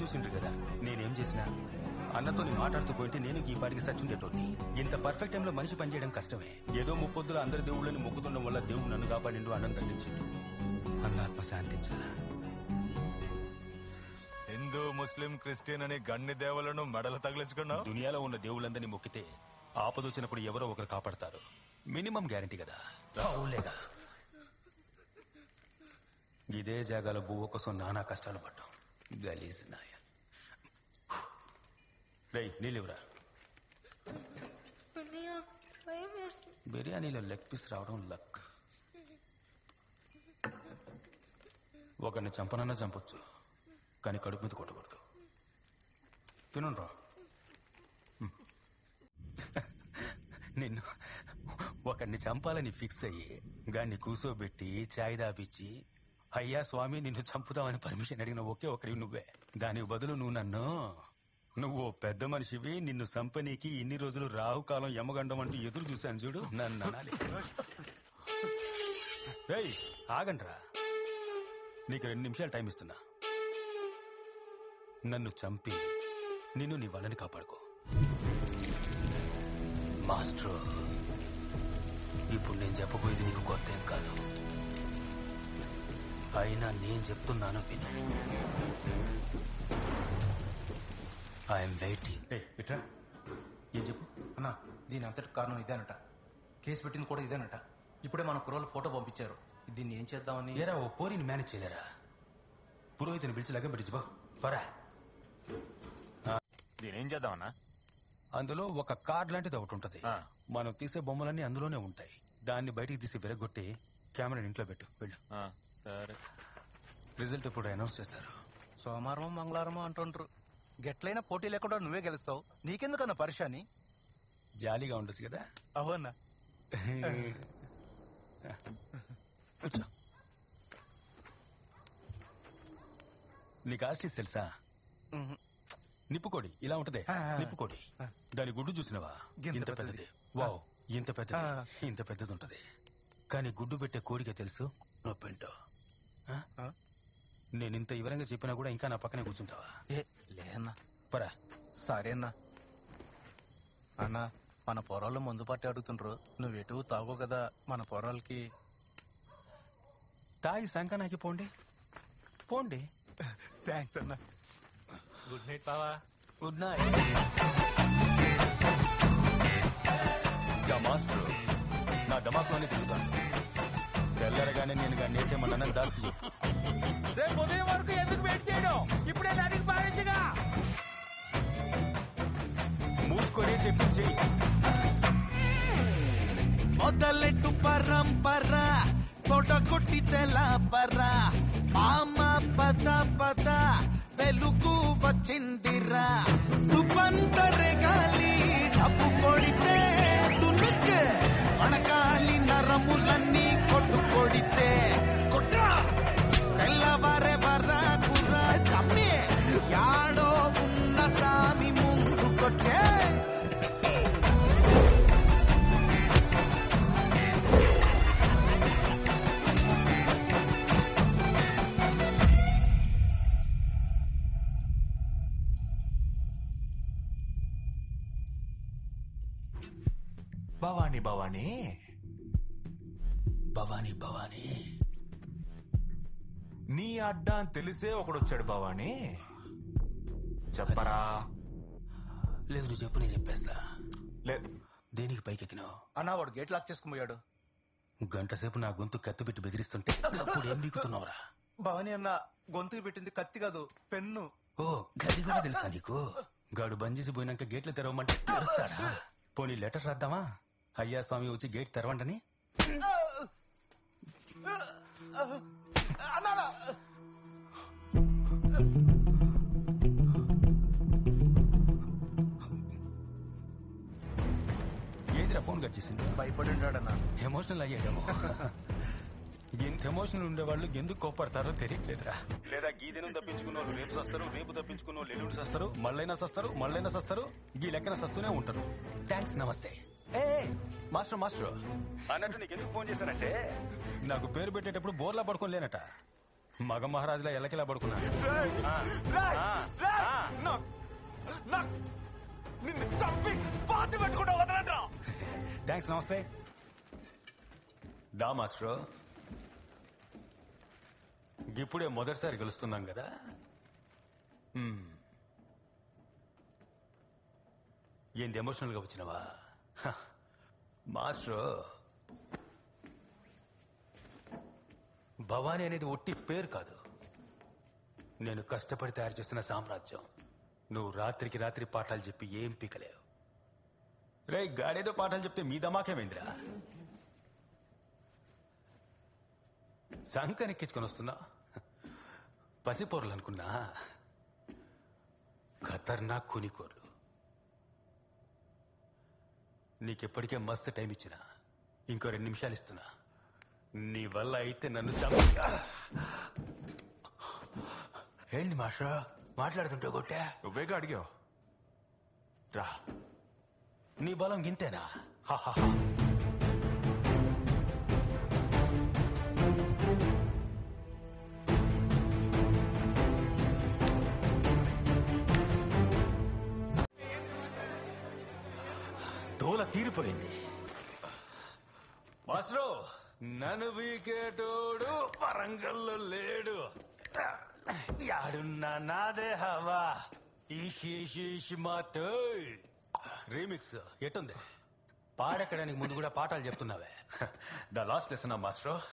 చూసిండ్రు కదా నేనేం చేసినా అన్నతో మాట్లాడుతూ పోయింటే నేను ఈ పాటికి సచ్చుండేటోడిని ఇంత పర్ఫెక్ట్ టైంలో మనిషి పనిచేయడం కష్టమే ఏదో ముప్పొద్దుల అందరి దేవుళ్ళని మొక్కుతుండడం వల్ల దేవుడు నన్ను కాపాడిండు అన్నం దండించిండు అన్న ఆత్మ శాంతించాలా హిందూ ముస్లిం క్రిస్టియన్ అని గన్ని దేవులను మెడలు తగిలించుకున్నావు దునియాలో ఉన్న దేవుళ్ళందరినీ మొక్కితే ఆపదొచ్చినప్పుడు ఎవరో ఒకరు కాపాడతారు మినిమం గ్యారంటీ కదా అవులేగా ఇదే జాగాలో బువ్వ కోసం నానా కష్టాలు పడ్డాం గలీజ్ నాయ రేయ్ నీళ్ళివరా అన్నయ్య భయం వేస్తుంది బిర్యానీలో లెగ్ పీస్ రావడం లక్ ఒకరిని చంపనన్నా చంపొచ్చు కానీ కడుపు మీద కొట్టకూడదు తినండ్రా నిన్ను ఒకరిని చంపాలని ఫిక్స్ అయ్యి గాన్ని కూసోబెట్టి చాయ్ దాపిచ్చి అయ్యా స్వామి నిన్ను చంపుతామని పర్మిషన్ అడిగిన ఒకే ఒకరి నువ్వే దానికి బదులు నువ్వు నన్ను నువ్వు ఓ పెద్ద మనిషివి నిన్ను సంపనీకి ఇన్ని రోజులు రాహుకాలం యమగండం అంటూ ఎదురు చూశాను చూడు నన్ను అనాలి ఏయ్ ఆగండ్రా నీకు రెండు నిమిషాలు టైం ఇస్తున్నా నన్ను చంపి నిన్ను నీ వాళ్ళని కాపాడుకో మాస్టర్ ఇప్పుడు నేను చెప్పబోయేది నీకు కొత్త ఏం కాదు అయినా నేను చెప్తున్నాను విను ఐఎమ్ వెయిటింగ్ ఇట్రా ఏం చెప్పు అన్నా దీని అంతటి కారణం ఇదేనట కేసు పెట్టింది కూడా ఇదేనట ఇప్పుడే మన కుర్రోళ్ళు ఫోటో పంపించారు దీన్ని ఏం చేద్దామని ఏరా ఓ పోరిని మేనేజ్ చేయలేరా పురోహితుని పిలిచి లగ్గం పెట్టించు బా పరా దీని ఏం చేద్దామన్నా అందులో ఒక కార్డ్ లాంటిది ఒకటి ఉంటది ఆ. మనం తీసే బొమ్మలన్నీ అందులోనే ఉంటాయి దాన్ని బయటికి తీసి విరగొట్టి కెమెరా ఇంట్లో పెట్టు వెళ్ళు ఆ, సరే రిజల్ట్ ఇప్పుడు అనౌన్స్ చేస్తారు సోమవారం మంగళవారం అంటుండ్రు గెట్లైనా పోటీ లేకుండా నువ్వే గెలుస్తావు నీకెందుకన్నా పరిశాని జాలీగా ఉండొచ్చు కదా అవునా కూర్చో. నీకు ఆస్టిస్ తెలుసా నిప్పుకోడి ఇలా ఉంటదే ఆ, ఆ. నిప్పుకోడి దాని గుడ్డు చూసినవా గింత ఇంత పెద్దది. పెద్దది వావ్ ఇంత పెద్దది ఆ. ఇంత పెద్దది ఉంటది కానీ గుడ్డు పెట్టే కోడికే తెలుసు నొప్పింటో ఆ? ఆ? నేను ఇంత వివరంగా చెప్పినా కూడా ఇంకా నా పక్కనే కూర్చుంటావా ఏ లేదన్నా పరా సరే అన్నా అన్నా మన పొరాళ్ళు ముందు పట్టి అడుగుతుండ్రు నువ్వు ఎటు తాగో కదా మన పొరాలకి తాగి సంకనాకి పోండి పోండి థ్యాంక్స్ అన్నా గుడ్ నైట్ బావా గుడ్ నైట్ గా మాస్టర్ నా దమాక్లోనే తిరుగుతాను తెల్లరగానే నేను గన్నేసేమన్నానని దాస్కి చెప్పు రేపు ఉదయం వరకు ఎందుకు వెయిట్ చేయడం ఇప్పుడే దానికి భావించగా మూసుకొని చెప్పించి మొదలెట్టు పరంపర తొడగొట్టితే లాపర మామ పద పద వెలుగు వచ్చిందిరా తుపంతరే గాలి డబ్బు కొడితే తునుకు వణకాలి నరములన్నీ కొట్టు కొడితే కొట్రా తెల్లవారే వరా కుర్రా కమ్మి యాడో ఉన్న సామి ముందుకొచ్చే భవానీ భవానీ భవానీ భవానీ నీ అడ్డా అని తెలిసే ఒకడొచ్చాడు భవానీ చెప్పరా లేదు నువ్వు చెప్పు నేను చెప్పేస్తా లే దేనికి పైకెక్కినావు అన్నా వాడు గేట్ లాక్ చేసుకుని పోయాడు గంట సేపు నా గొంతు కత్తి పెట్టి బెదిరిస్తుంటే అప్పుడు ఏం బీకుతున్నావురా భవని అన్న గొంతుకు పెట్టింది కత్తి కాదు పెన్ను ఓ గది కూడా తెలుసా నీకు గాడు బంద్ చేసి పోయినాక గేట్లు తెరవమంటే తెరుస్తాడా పోనీ లెటర్ రాద్దామా అయ్యా స్వామి వచ్చి గేట్ తెరవంటని ఏందిరా ఫోన్ కట్ చేసింది భయపడి ఉంటాడన్నా ఎమోషనల్ అయ్యాడేమో ఇంత ఎమోషనల్ ఉండేవాళ్ళు ఎందుకు కోపడతారో తెలియట్లేదురా లేదా గీ దినం తప్పించుకున్న వాళ్ళు రేపు సస్తారు రేపు తప్పించుకున్న వాళ్ళు ఎల్లుండి సస్తారు మళ్ళైనా సస్తారు మళ్ళైనా సస్తారు గీ లెక్కన సస్తూనే ఉంటారు థ్యాంక్స్ నమస్తే ఏ మాస్టర్ మాస్టర్ అన్నట్టు నీకు ఎందుకు ఫోన్ చేశానంటే నాకు పేరు పెట్టేటప్పుడు బోర్లా పడుకోలేనట మగ మహారాజులా ఎల్లకిలా పడుకున్నా ఆ, ఆ, ఆ. నా- నా- నిన్ను చంపి పాతి పెట్టుకుంటా వదలంటా థ్యాంక్స్ నమస్తే దా మాస్టర్ ఇప్పుడే మొదటిసారి కలుస్తున్నాం కదా మ్మ్. ఏంది ఎమోషనల్గా వచ్చినవా హ. మాస్టర్ భవానీ అనేది ఒట్టి పేరు కాదు నేను కష్టపడి తయారు చేసిన సామ్రాజ్యం నువ్వు రాత్రికి రాత్రి పాఠాలు చెప్పి ఏం పీకలేవు రే గాడేదో పాఠాలు చెప్తే మీ దమాకేమైందిరా సంకనెక్కించుకొని వస్తున్నా పసిపోర్లు అనుకున్నా ఖతర్నాక్ కూనికోర్లు నీకెప్పటికే మస్తు టైం ఇచ్చిన ఇంకో రెండు నిమిషాలు ఇస్తున్నా నీ వల్ల అయితే నన్ను చంప ఏంది మాషా మాట్లాడుతుంటే కొట్టా నువ్వేగా అడిగావు రా నీ బలం గింతేనా హాహాహా. తోల తీరిపోయింది మాస్టరు నన్ను వీకేటోడు వరంగల్లో లేడు యాడున్నా నాదే హవా ఈషి మాట రీమిక్స్ ఎట్టుంది పాడెక్కడానికి ముందు కూడా పాఠాలు చెప్తున్నావే ద లాస్ట్ లెసన్ మాస్టర్